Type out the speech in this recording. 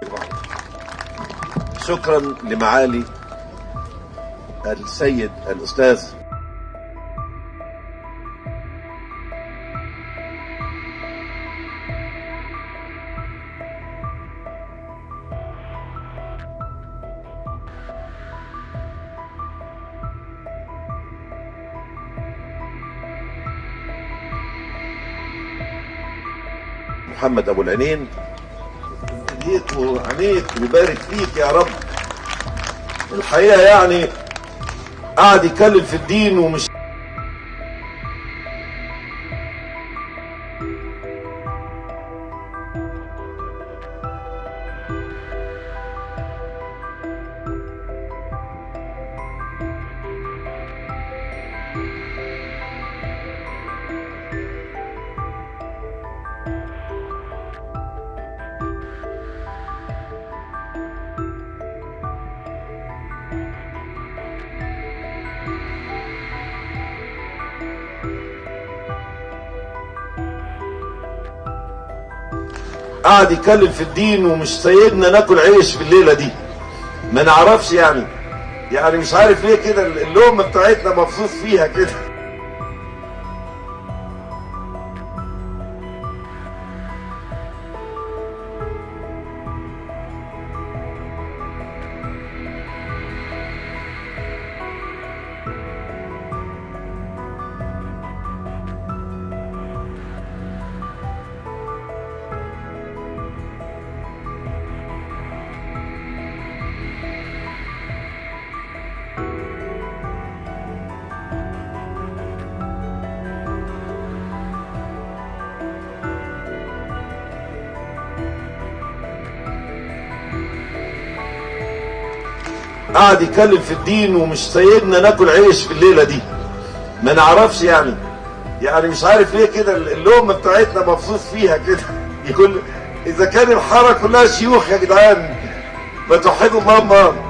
شكرا لمعالي السيد الأستاذ محمد ابو العينين ايديك وعينيك ويبارك فيك يا رب الحقيقه يعني قاعد يتكلم في الدين ومش قاعد يتكلم في الدين ومش سيدنا ناكل عيش في الليله دي ما نعرفش يعني يعني مش عارف ليه كده اللقمه بتاعتنا مبسوط فيها كده قاعد يتكلم في الدين ومش سيدنا ناكل عيش في الليله دي ما نعرفش يعني يعني مش عارف ليه كده اللقمه بتاعتنا مبسوط فيها كده يقول اذا كان الحاره كلها شيوخ يا جدعان ما توحدوا الله الله